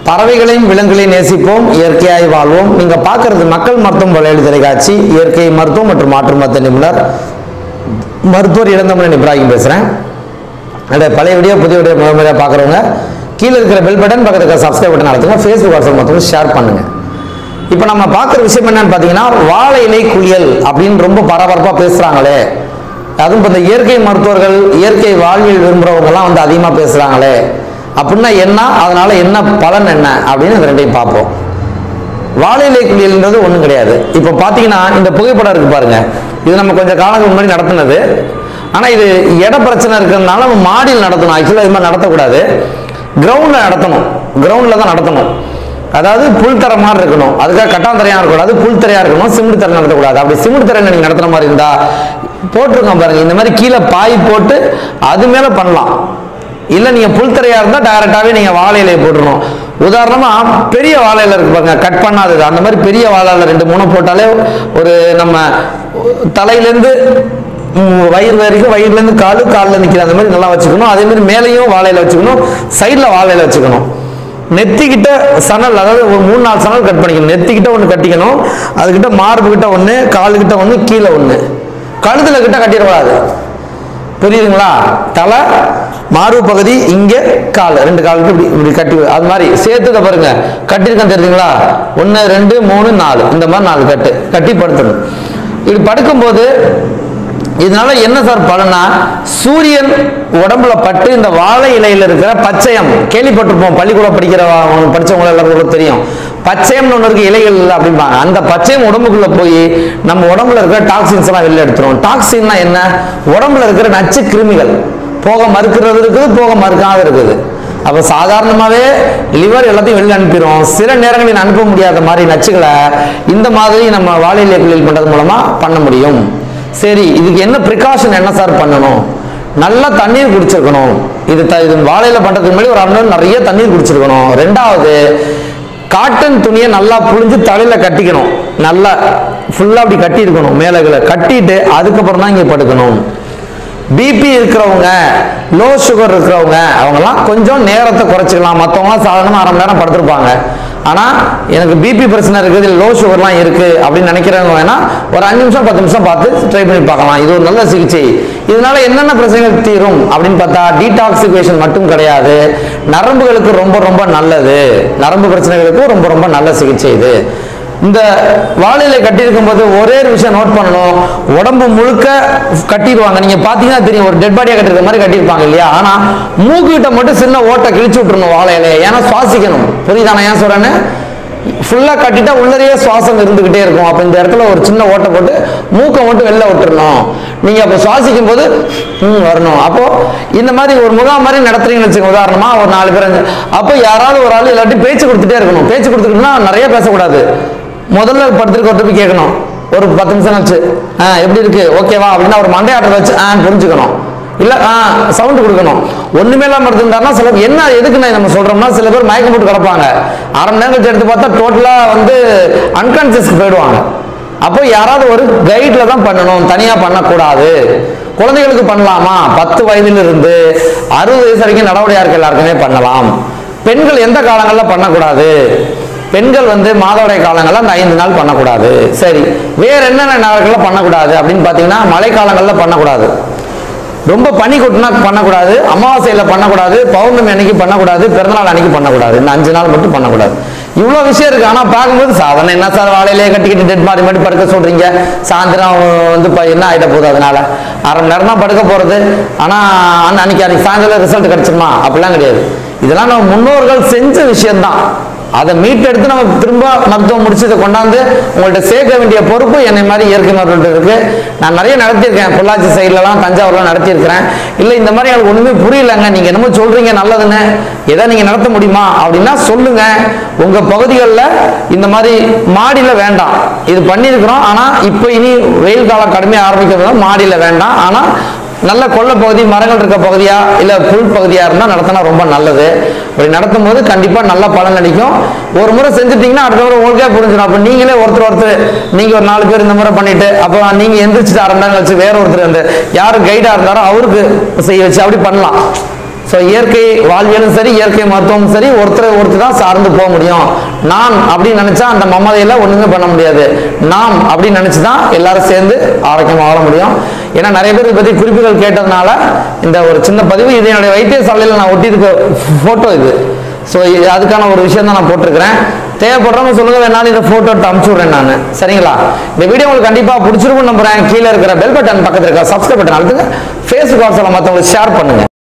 பறவைகளையும் விலங்குகளையும் நேசிப்போம் இயற்கையாய் வாழ்வோம் நீங்க பார்க்கிறது மக்கள் மருத்துவம் வலையொலி தொலைக்காட்சி இயற்கை மருத்துவம் மற்றும் மாற்று மருத்துவ நிபுணர் மருத்துவர் இளந்தமன் இப்ராஹிம் பேசுறேன் அந்த பழைய வீடியோ புதிய வீடியோ முதல் முறையாக பார்க்குறவங்க கீழே இருக்கிற பெல் பட்டன் பக்கத்துல இருக்கிற சப்ஸ்கிரைப் பட்டன் அழுத்துங்க ஃபேஸ்புக் வாட்ஸ்அப் மொத்தம் ஷேர் பண்ணுங்க இப்போ நம்ம பார்க்குற விஷயம் என்னன்னு பார்த்தீங்கன்னா வாழை இலை குளியல் அப்படின்னு ரொம்ப பரபரப்பாக பேசுகிறாங்களே அதுவும் இப்போ இந்த இயற்கை மருத்துவர்கள் இயற்கை வாழ்வியல் விரும்புகிறவங்கலாம் வந்து அதிகமாக பேசுகிறாங்களே அப்படின்னா என்ன அதனால என்ன பலன் என்ன அப்படின்னு இந்த ரெண்டையும் பார்ப்போம் வாழை இலை குளியல்ன்றது ஒன்றும் கிடையாது இப்போ பார்த்தீங்கன்னா இந்த புகைப்படம் இருக்கு பாருங்க இது நம்ம கொஞ்சம் காலத்துக்கு முன்னாடி நடத்துனது ஆனால் இது இட பிரச்சனை இருக்கிறதுனால நம்ம மாடியில் நடத்தணும் ஆக்சுவலாக இது மாதிரி நடத்தக்கூடாது கிரவுண்டில் நடத்தணும் கிரவுண்டில் தான் நடத்தணும் அதாவது புல் தர மாதிரி இருக்கணும் அதுக்காக கட்டாந்தரையாக இருக்கக்கூடாது புல் தரையாக இருக்கணும் சிமெண்ட் தரை நடத்தக்கூடாது அப்படி சிமெண்ட் தரை நீங்கள் நடத்துன மாதிரி இருந்தா போட்டிருக்கோம் பாருங்க இந்த மாதிரி கீழே பாய் போட்டு அது மேலே பண்ணலாம் இல்லை நீங்கள் புல் தரையாக இருந்தால் டைரெக்டாகவே நீங்கள் வாழை இலையை போட்டுருணும் உதாரணமாக பெரிய வாழை இலை இருக்கு பாருங்க கட் பண்ணாதது அந்த மாதிரி பெரிய வாழை இலை ரெண்டு மூணு போட்டாலே ஒரு நம்ம தலையிலேருந்து ம், வயிறு வரைக்கும் வயிறுலேருந்து காலு காலில் நிற்கிற அந்த மாதிரி நல்லா வச்சுக்கணும் அதே மாதிரி மேலேயும் வாழையில வச்சுக்கணும் சைடில் வாழையில வச்சுக்கணும் நெத்திக்கிட்ட சணல் அதாவது ஒரு மூணு நாலு சணல் கட் பண்ணிக்கணும் நெத்திக்கிட்ட ஒன்று கட்டிக்கணும் அதுக்கிட்ட மார்பு கிட்ட ஒன்று காலுக்கிட்ட ஒன்று கீழே ஒன்று கழுத்துல கிட்ட கட்டிடக்கூடாது புரியுதுங்களா தலை மார்பு பகுதி இங்க கால் ரெண்டு கால் இப்படி இப்படி கட்டி அது மாதிரி சேர்த்துக்க பாருங்க கட்டியிருக்கேன் தெரியுதுங்களா ஒன்று ரெண்டு மூணு நாலு இந்த மாதிரி நாலு கட்டு கட்டி படுத்தணும் இப்படி படுக்கும்போது இதனால என்ன சார் பலனா சூரியன் உடம்புல பட்டு இந்த வாழை இலையில இருக்கிற பச்சையம் கேள்விப்பட்டிருப்போம் பள்ளிக்கூடம் படிக்கிற படிச்சவங்க எல்லாருக்கும் தெரியும் பச்சையம்னு ஒன்று இருக்கு இலைகள் அப்படிம்பாங்க அந்த பச்சையம் உடம்புக்குள்ள போய் நம்ம உடம்புல இருக்கிற டாக்ஸின்ஸ் எல்லாம் வெளில எடுத்துரும் டாக்ஸின்னா என்ன உடம்புல இருக்கிற நச்சு கிருமிகள் போக மறுக்கிறது இருக்குது போக மறுக்காத இருக்குது அப்ப சாதாரணமாவே லிவர் எல்லாத்தையும் வெளில அனுப்பிடும் சில நேரங்களில் அனுப்ப முடியாத மாதிரி நச்சுகளை இந்த மாதிரி நம்ம வாழை இலை குளியல் பண்றது மூலமா பண்ண முடியும் சரி இதுக்கு என்ன ப்ரிகாஷன் என்ன சார் பண்ணணும் நல்லா தண்ணீர் குடிச்சிருக்கணும் இது த இது வாழையில பண்றதுக்கு முன்னாடி ஒரு அரை மணி நேரம் நிறைய தண்ணீர் குடிச்சிருக்கணும் ரெண்டாவது காட்டன் துணியை நல்லா புழிஞ்சு தலையில கட்டிக்கணும் நல்லா ஃபுல்லா அப்படி கட்டி இருக்கணும் மேலகளை கட்டிட்டு அதுக்கப்புறம் தான் இங்க படுக்கணும் பிபி இருக்கிறவங்க லோ சுகர் இருக்கிறவங்க அவங்கெல்லாம் கொஞ்சம் நேரத்தை குறைச்சிக்கலாம் மற்றவங்களாம் சாதாரணமாக அரை மணி நேரம் படுத்திருப்பாங்க ஆனால் எனக்கு பிபி பிரச்சனை இருக்குது இல்லை லோ சுகர்லாம் இருக்குது அப்படின்னு நினைக்கிறவங்க வேணா ஒரு அஞ்சு நிமிஷம் பத்து நிமிஷம் பார்த்து ட்ரை பண்ணி பார்க்கலாம் இது ஒரு நல்ல சிகிச்சை இதனால என்னென்ன பிரச்சனைகள் தீரும் அப்படின்னு பார்த்தா டீடாக்சிகேஷன் மட்டும் கிடையாது நரம்புகளுக்கு ரொம்ப ரொம்ப நல்லது நரம்பு பிரச்சனைகளுக்கு ரொம்ப ரொம்ப நல்ல சிகிச்சை இது இந்த வாழையில கட்டியிருக்கும் போது ஒரே ஒரு விஷயம் நோட் பண்ணணும் உடம்பு முழுக்க கட்டிடுவாங்க நீங்க பாத்தீங்கன்னா தெரியும் ஒரு டெட் பாடியா கட்டிருக்க மாதிரி கட்டியிருப்பாங்க இல்லையா ஆனா மூக்கு கிட்ட மட்டும் சின்ன ஓட்டை கிழிச்சு விட்டுறணும் வாழையில ஏன்னா சுவாசிக்கணும் புரியுதா நான் ஏன் சொல்றேன்னு ஃபுல்லா கட்டிட்டா உள்ளரையே சுவாசம் இருந்துகிட்டே இருக்கும் அப்ப இந்த இடத்துல ஒரு சின்ன ஓட்டை போட்டு மூக்கை மட்டும் வெளில விட்டுறணும் நீங்க அப்ப சுவாசிக்கும் போது ம் வரணும் அப்போ இந்த மாதிரி ஒரு முகாம் மாதிரி நடத்துறீங்கன்னு வச்சுக்கோங்க உதாரணமா ஒரு நாலு பேர் அஞ்சு- அப்போ யாராவது ஒரு ஆள் இல்லாட்டி பேச்சு கொடுத்துட்டே இருக்கணும் பேச்சு கொடுத்துக்கிட்டுனா நிறைய பேசக்கூடாது முதல்ல படுத்துருக்க ஒருத்தர் போய் கேட்கணும் ஒரு பத்து நிமிஷம் கழிச்சு ஆ எப்படி இருக்கு ஓகேவா அப்படின்னா ஒரு மண்டையாட்டை வச்சு ஆ புரிஞ்சுக்கணும் இல்ல ஆ சவுண்ட் கொடுக்கணும் ஒண்ணுமே இல்லாம இருந்தாருன்னா சில என்ன எதுக்கு நான் நம்ம சொல்றோம்னா சில பேர் மயக்கம் போட்டு கிடப்பாங்க அரை மணி நேரம் கழிச்சு எடுத்து பார்த்தா டோட்டலா வந்து அன்கான்சியஸ்க்கு போயிடுவாங்க அப்போ யாராவது ஒரு கைட்ல தான் பண்ணணும் தனியா பண்ணக்கூடாது குழந்தைகளுக்கு பண்ணலாமா பத்து வயதுல இருந்து அறுபது வயசு வரைக்கும் நடவடிக்கையாருக்கு எல்லாருக்குமே பண்ணலாம் பெண்கள் எந்த காலங்கள்ல பண்ணக்கூடாது பெண்கள் வந்து மாதவிடாய் காலங்கள்ல அந்த ஐந்து நாள் பண்ணக்கூடாது சரி வேற என்னென்ன நாட்கள்ல பண்ணக்கூடாது அப்படின்னு பாத்தீங்கன்னா மழை காலங்கள்ல பண்ணக்கூடாது ரொம்ப பனி கொட்டினா பண்ணக்கூடாது அமாவாசையில பண்ணக்கூடாது பௌர்ணமி அன்னைக்கு பண்ணக்கூடாது பிறந்தநாள் அன்னைக்கு பண்ணக்கூடாது இந்த அஞ்சு நாள் மட்டும் பண்ணக்கூடாது இவ்வளோ விஷயம் இருக்கு ஆனா பார்க்கும்போது சாதாரண என்ன சார் வாழையிலே கட்டிக்கிட்டு டெட் மாதிரி மாதிரி படுக்க சொல்றீங்க சாயந்தரம் வந்து இப்ப என்ன ஆயிட போகுது அதனால அரை மணி நேரம் தான் படுக்க போறது ஆனா அன்ன- அன்னைக்கு அன்னைக்கு சாயந்தரம் ரிசல்ட் கிடைச்சிருமா அப்படிலாம் கிடையாது இதெல்லாம் நம்ம முன்னோர்கள் செஞ்ச விஷயம்தான் அதை மீட்டெடுத்து நம்ம திரும்ப மருத்துவம் முடிச்சு இதை கொண்டாந்து உங்கள்ட்ட சேர்க்க வேண்டிய பொறுப்பு என்னை மாதிரி இயற்கை மருத்துவம் இருக்கு நான் நிறைய நடத்தியிருக்கேன் பொள்ளாச்சி சைட்லலாம் தஞ்சாவூர்லாம் நடத்தியிருக்கிறேன் இல்லை இந்த மாதிரி எனக்கு ஒண்ணுமே புரியலங்க நீங்க என்னமோ சொல்றீங்க நல்லதுன்னு எதை நீங்க நடத்த முடியுமா அப்படின்னா சொல்லுங்க உங்க பகுதிகளில் இந்த மாதிரி மாடியில வேண்டாம் இது பண்ணியிருக்கிறோம் ஆனா இப்போ இனி வெயில் காலம் கடுமையாக ஆரம்பிக்கிறது மாடியில வேண்டாம் ஆனா நல்ல கொல்லை பகுதி மரங்கள் இருக்க பகுதியா இல்ல புல் பகுதியா இருந்தா நடத்தினா ரொம்ப நல்லது அப்படி நடத்தும் போது கண்டிப்பா நல்ல பலன் அளிக்கும் ஒரு முறை செஞ்சுட்டீங்கன்னா அடுத்த முறை உங்களுக்கே புரிஞ்சிடும் அப்ப நீங்களே ஒருத்தர் ஒருத்தர் நீங்க ஒரு நாலு பேர் இந்த முறை பண்ணிட்டு அப்ப நீங்க எந்திரிச்சிட்டு அரை மணி நேரம் கழிச்சு வேற ஒருத்தர் அந்த யாரு கைடா இருந்தாரோ அவருக்கு செய்ய வச்சு அப்படி பண்ணலாம் ஸோ இயற்கை வாழ்வியலும் சரி இயற்கை மருத்துவமும் சரி ஒருத்தரை ஒருத்தர் தான் சார்ந்து போக முடியும் நான் அப்படின்னு நினைச்சா அந்த மமதையில ஒண்ணுமே பண்ண முடியாது நாம் அப்படின்னு நினைச்சு தான் எல்லாரும் சேர்ந்து ஆரோக்கியமா வாழ முடியும் ஏன்னா நிறைய பேர் இதை பத்தி குறிப்புகள் கேட்டதுனால இந்த ஒரு சின்ன பதிவு இது என்னுடைய வைத்தியசாலையில் நான் ஒட்டியிருக்க போட்டோ இது ஸோ அதுக்கான ஒரு விஷயம் தான் நான் போட்டிருக்கிறேன் தேவைப்படுறவங்க சொல்லுங்க வேணாலும் இந்த போட்டோ எடுத்து அமுச்சு விடுறேன் நான் சரிங்களா இந்த வீடியோ உங்களுக்கு கண்டிப்பா பிடிச்சிருக்கும் நம்புறேன் கீழே இருக்கிற பெல் பட்டன் பக்கத்தில் இருக்க சப்ஸ்கிரைப் பட்டன் அழுத்துங்க ஃபேஸ்புக் வாட்ஸ்அப்பில் மற்றவங்களுக்கு ஷேர் பண்ணுங்க